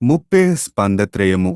ముప్పే స్పందత్రయము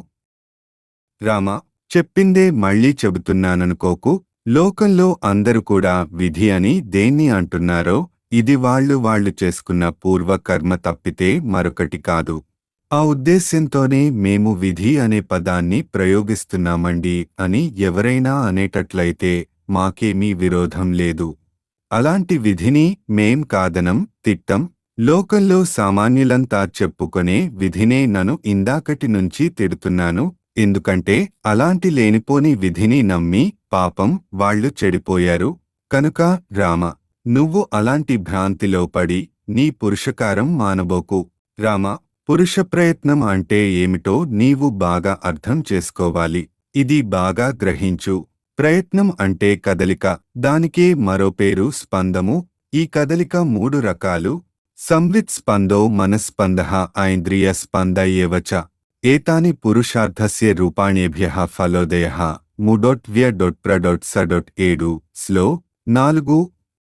రామ చెప్పిందే మళ్ళీ చెబుతున్నాననుకోకు లోకంలో అందరూ కూడా విధి అని దేన్ని అంటున్నారో ఇది వాళ్ళు వాళ్ళు చేసుకున్న పూర్వ కర్మ తప్పితే మరొకటి కాదు ఆ ఉద్దేశ్యంతోనే మేము విధి అనే పదాన్ని ప్రయోగిస్తున్నామండి అని ఎవరైనా అనేటట్లయితే మాకేమీ విరోధం లేదు అలాంటి విధిని మేం కాదనం తిట్టం లోకంలో సామాన్యులంతా చెప్పుకొనే విధినే నన్ను ఇందాకటి నుంచి తిడుతున్నాను ఎందుకంటే అలాంటి లేనిపోని విధిని నమ్మి పాపం వాళ్ళు చెడిపోయారు కనుక రామ నువ్వు అలాంటి భ్రాంతిలో పడి నీ పురుషకారం మానబోకు రామ పురుష ప్రయత్నం అంటే ఏమిటో నీవు బాగా అర్థం చేసుకోవాలి ఇది బాగా గ్రహించు ప్రయత్నం అంటే కదలిక దానికే మరో పేరు స్పందము ఈ కదలిక మూడు రకాలు సంవిత్ స్పందో మనస్పంద ఐంద్రియ స్పంద ఏవచ ఏతాని పురుషార్థస్య రూపాణేభ్య ఫలోదయ మూడొట్వ్య డొట్ ప్ర డొట్ స డొట్ ఏడు స్లో నాలుగు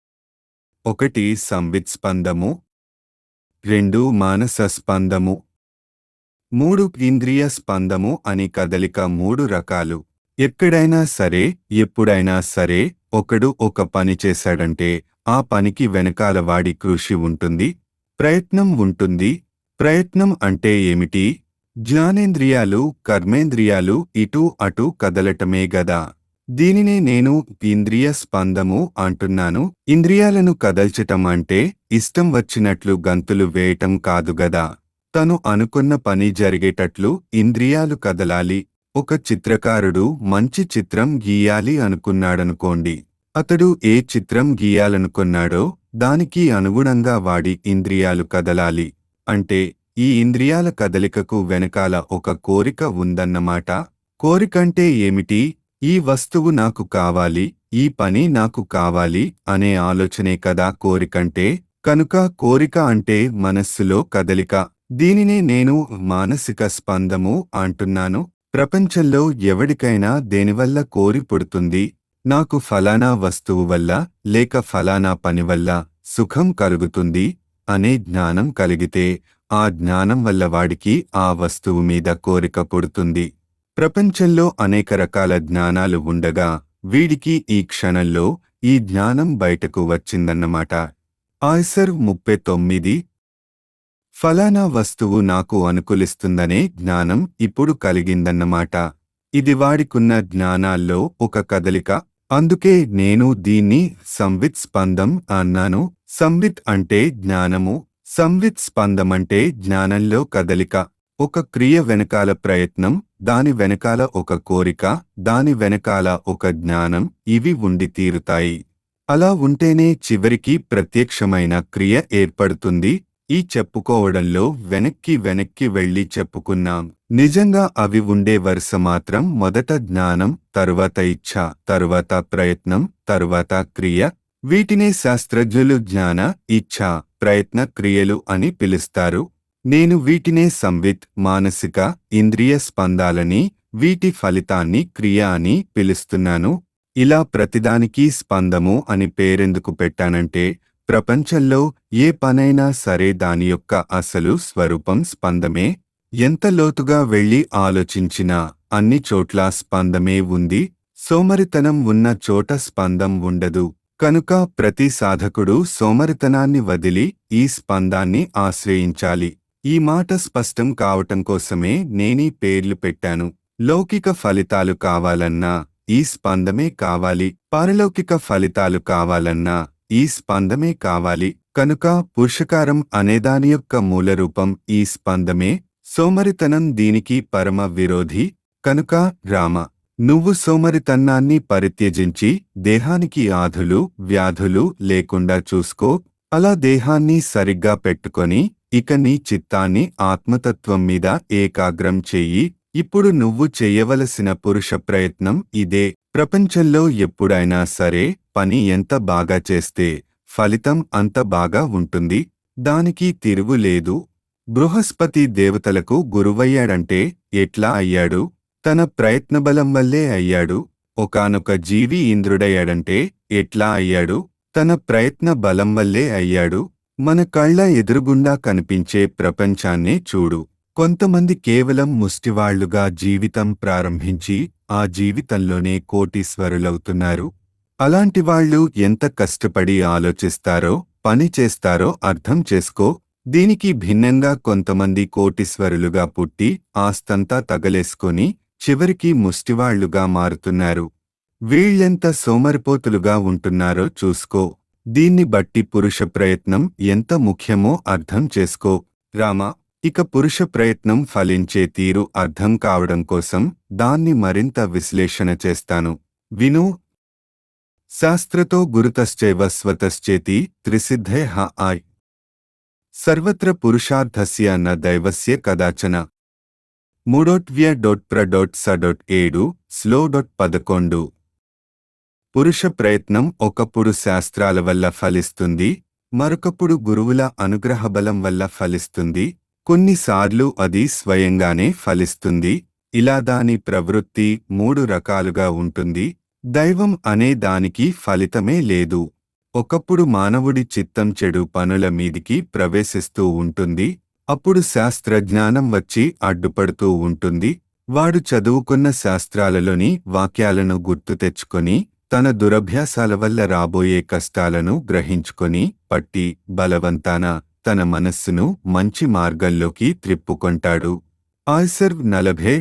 ఒకటి సంవిత్ స్పందము రెండు మానస స్పందము మూడు ఇంద్రియ స్పందము అని కదలిక మూడు రకాలు ఎక్కడైనా సరే ఎప్పుడైనా సరే ఒకడు ఒక పని చేశాడంటే ఆ పనికి వెనకాల వాడి కృషి ఉంటుంది ప్రయత్నం ఉంటుంది ప్రయత్నం అంటే ఏమిటి జ్ఞానేంద్రియాలు కర్మేంద్రియాలు ఇటూ అటూ కదలటమే గదా దీనినే నేను ఇంద్రియ స్పందము అంటున్నాను ఇంద్రియాలను కదల్చటం అంటే ఇష్టం వచ్చినట్లు గంతులు వేయటం కాదు గదా తను అనుకున్న పని జరిగేటట్లు ఇంద్రియాలు కదలాలి ఒక చిత్రకారుడు మంచి చిత్రం గీయాలి అనుకున్నాడనుకోండి అతడు ఏ చిత్రం గీయాలనుకున్నాడో దానికి అనుగుణంగా వాడి ఇంద్రియాలు కదలాలి అంటే ఈ ఇంద్రియాల కదలికకు వెనకాల ఒక కోరిక ఉందన్నమాట కోరికంటే ఏమిటి ఈ వస్తువు నాకు కావాలి ఈ పని నాకు కావాలి అనే ఆలోచనే కదా కోరికంటే కనుక కోరిక అంటే మనస్సులో కదలిక దీనినే నేను మానసిక స్పందము అంటున్నాను ప్రపంచంలో ఎవడికైనా దేనివల్ల కోరి పుడుతుంది నాకు ఫలానా వస్తువు వల్ల లేక ఫలానా పని వల్ల సుఖం కలుగుతుంది అనే జ్ఞానం కలిగితే ఆ జ్ఞానం వల్ల వాడికి ఆ వస్తువు మీద కోరిక పుడుతుంది ప్రపంచంలో అనేక రకాల జ్ఞానాలు ఉండగా వీడికి ఈ క్షణంలో ఈ జ్ఞానం బయటకు వచ్చిందన్నమాట ఆయ్సర్ ముప్పై తొమ్మిది ఫలానా వస్తువు నాకు అనుకూలిస్తుందనే జ్ఞానం ఇప్పుడు కలిగిందన్నమాట ఇది వాడికున్న జ్ఞానాల్లో ఒక కదలిక అందుకే నేను దీన్ని సంవిత్ స్పందం అన్నాను సంవిత్ అంటే జ్ఞానము సంవిత్ స్పందమంటే జ్ఞానంలో కదలిక ఒక క్రియ వెనకాల ప్రయత్నం దాని వెనకాల ఒక కోరిక దాని వెనకాల ఒక జ్ఞానం ఇవి ఉండి తీరుతాయి అలా ఉంటేనే చివరికి ప్రత్యక్షమైన క్రియ ఏర్పడుతుంది ఈ చెప్పుకోవడంలో వెనక్కి వెనక్కి వెళ్లి చెప్పుకున్నాం నిజంగా అవి ఉండే వరుస మాత్రం మొదట జ్ఞానం తరువాత ఇచ్ఛ తరువాత ప్రయత్నం తరువాత క్రియ వీటినే శాస్త్రజ్ఞులు జ్ఞాన ఇచ్ఛ ప్రయత్న క్రియలు అని పిలుస్తారు నేను వీటినే సంవిత్ మానసిక ఇంద్రియ స్పందాలని వీటి ఫలితాన్ని క్రియ అని పిలుస్తున్నాను ఇలా ప్రతిదానికి స్పందము అని పేరెందుకు పెట్టానంటే ప్రపంచంలో ఏ పనైనా సరే దాని యొక్క అసలు స్వరూపం స్పందమే ఎంత లోతుగా వెళ్లి ఆలోచించినా అన్ని చోట్ల స్పందమే ఉంది సోమరితనం ఉన్న చోట స్పందం ఉండదు కనుక ప్రతి సాధకుడు సోమరితనాన్ని వదిలి ఈ స్పందాన్ని ఆశ్రయించాలి ఈ మాట స్పష్టం కావటం కోసమే నేనీ పేర్లు పెట్టాను లౌకిక ఫలితాలు కావాలన్నా ఈ స్పందమే కావాలి పారలౌకిక ఫలితాలు కావాలన్నా ఈ స్పందమే కావాలి కనుక పురుషకారం అనేదాని యొక్క మూలరూపం ఈ స్పందమే సోమరితనం దీనికి పరమ విరోధి కనుక రామ నువ్వు సోమరితన్నాన్ని పరిత్యజించి దేహానికి ఆధులు వ్యాధులు లేకుండా చూసుకో అలా దేహాన్ని సరిగ్గా పెట్టుకొని ఇక నీ చిత్తాన్ని ఆత్మతత్వం మీద ఏకాగ్రం చెయ్యి ఇప్పుడు నువ్వు చెయ్యవలసిన పురుష ప్రయత్నం ఇదే ప్రపంచంలో ఎప్పుడైనా సరే పని ఎంత బాగా చేస్తే ఫలితం అంత బాగా ఉంటుంది దానికి తిరుగు లేదు బృహస్పతి దేవతలకు గురువయ్యాడంటే ఎట్లా అయ్యాడు తన ప్రయత్నబలం వల్లే అయ్యాడు ఒకానొక జీవి ఇంద్రుడయ్యాడంటే ఎట్లా అయ్యాడు తన ప్రయత్న బలం వల్లే అయ్యాడు మన కళ్ళ ఎదురుగుండా కనిపించే ప్రపంచాన్నే చూడు కొంతమంది కేవలం ముష్టివాళ్లుగా జీవితం ప్రారంభించి ఆ జీవితంలోనే కోటీశ్వరులవుతున్నారు అలాంటి వాళ్ళు ఎంత కష్టపడి ఆలోచిస్తారో పని చేస్తారో అర్థం చేసుకో దీనికి భిన్నంగా కొంతమంది కోటీశ్వరులుగా పుట్టి ఆస్తంతా తగలేసుకొని చివరికి ముష్టివాళ్లుగా మారుతున్నారు వీళ్ళెంత సోమరిపోతులుగా ఉంటున్నారో చూసుకో దీన్ని బట్టి పురుష ప్రయత్నం ఎంత ముఖ్యమో అర్థం చేసుకో రామ ఇక పురుష ప్రయత్నం ఫలించే తీరు అర్థం కావడం కోసం దాన్ని మరింత విశ్లేషణ చేస్తాను విను శాస్త్రతో గురుతశ్చైవ స్వతశ్చేతి త్రిసిద్ధే హ ఆయ్ సర్వత్ర పురుషార్థస్య న దైవస్య కదాచన మూడోట్వ్య డొట్ ప్ర డొట్ స డొట్ ఏడు స్లో డొట్ పదకొండు పురుష ప్రయత్నం ఒకప్పుడు శాస్త్రాల వల్ల ఫలిస్తుంది మరొకప్పుడు గురువుల అనుగ్రహ బలం వల్ల ఫలిస్తుంది కొన్నిసార్లు అది స్వయంగానే ఫలిస్తుంది ఇలా దాని ప్రవృత్తి మూడు రకాలుగా ఉంటుంది దైవం అనే దానికి ఫలితమే లేదు ఒకప్పుడు మానవుడి చిత్తం చెడు పనుల మీదికి ప్రవేశిస్తూ ఉంటుంది అప్పుడు శాస్త్రజ్ఞానం వచ్చి అడ్డుపడుతూ ఉంటుంది వాడు చదువుకున్న శాస్త్రాలలోని వాక్యాలను గుర్తు తెచ్చుకొని తన దురభ్యాసాల వల్ల రాబోయే కష్టాలను గ్రహించుకొని పట్టి బలవంతాన తన మనస్సును మంచి మార్గంలోకి త్రిప్పుకొంటాడు ఆయ్సర్వ్ నలభే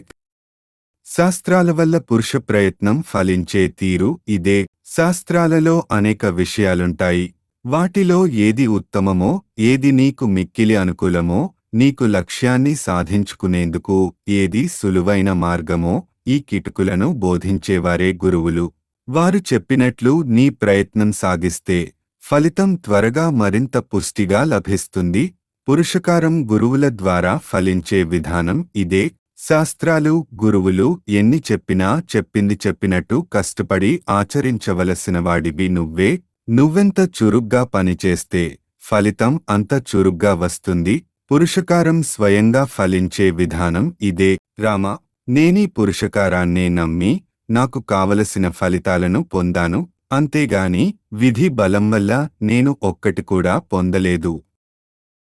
శాస్త్రాల వల్ల పురుష ప్రయత్నం ఫలించే తీరు ఇదే శాస్త్రాలలో అనేక విషయాలుంటాయి వాటిలో ఏది ఉత్తమమో ఏది నీకు మిక్కిలి అనుకూలమో నీకు లక్ష్యాన్ని సాధించుకునేందుకు ఏది సులువైన మార్గమో ఈ కిటుకులను బోధించేవారే గురువులు వారు చెప్పినట్లు నీ ప్రయత్నం సాగిస్తే ఫలితం త్వరగా మరింత పుష్టిగా లభిస్తుంది పురుషకారం గురువుల ద్వారా ఫలించే విధానం ఇదే శాస్త్రాలు గురువులు ఎన్ని చెప్పినా చెప్పింది చెప్పినట్టు కష్టపడి ఆచరించవలసిన వాడివి నువ్వే నువ్వెంత చురుగ్గా పనిచేస్తే ఫలితం అంత చురుగ్గా వస్తుంది పురుషకారం స్వయంగా ఫలించే విధానం ఇదే రామ నేనీ పురుషకారాన్నే నమ్మి నాకు కావలసిన ఫలితాలను పొందాను అంతేగాని విధి బలం వల్ల నేను ఒక్కటి కూడా పొందలేదు